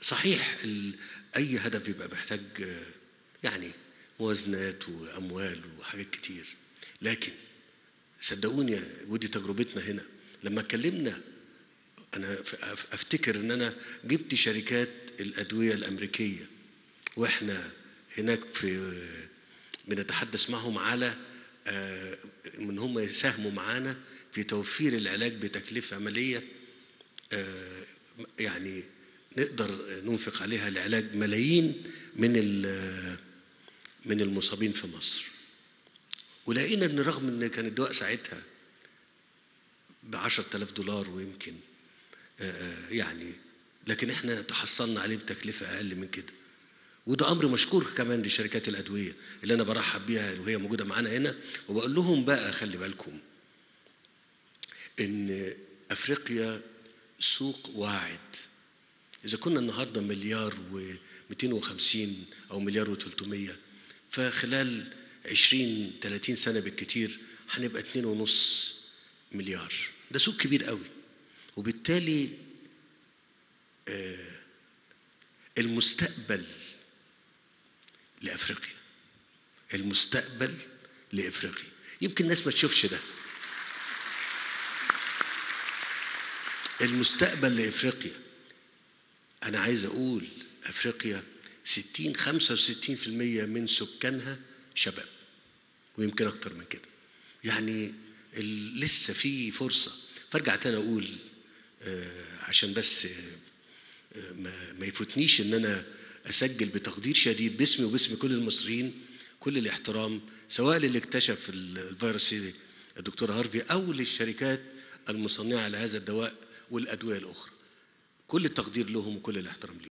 صحيح ال- اي هدف بيبقى محتاج آه، يعني موازنات واموال وحاجات كتير لكن صدقوني ودي تجربتنا هنا لما اتكلمنا انا ف- أف- افتكر ان انا جبت شركات الادويه الامريكيه واحنا هناك في بنتحدث معهم على آه، ان هم يساهموا معانا في توفير العلاج بتكلفه ماليه آه، يعني نقدر ننفق عليها لعلاج ملايين من ال- من المصابين في مصر ولقينا ان رغم ان كان الدواء ساعتها ب 10000 دولار ويمكن آه، آه، يعني لكن احنا تحصلنا عليه بتكلفه اقل من كده وده امر مشكور كمان لشركات الادويه اللي انا برحب بيها وهي موجوده معانا هنا وبقول لهم بقى خلي بالكم ان افريقيا سوق واعد اذا كنا النهارده مليار و250 او مليار و300 فخلال 20 30 سنه بالكتير هنبقى 2.5 مليار ده سوق كبير قوي وبالتالي آه، المستقبل لافريقيا المستقبل لافريقيا يمكن الناس ما تشوفش ده المستقبل لافريقيا انا عايز اقول افريقيا 60 65% من سكانها شباب ويمكن اكتر من كده يعني ال- لسه في فرصه فارجع تاني اقول آه، عشان بس آه، ما, ما يفوتنيش ان انا اسجل بتقدير شديد باسمي وباسم كل المصريين كل الاحترام سواء للي اكتشف ال- الفيروس سي الدكتور هارفي او للشركات المصنعه لهذا الدواء والادويه الاخرى كل التقدير لهم وكل الاحترام ليهم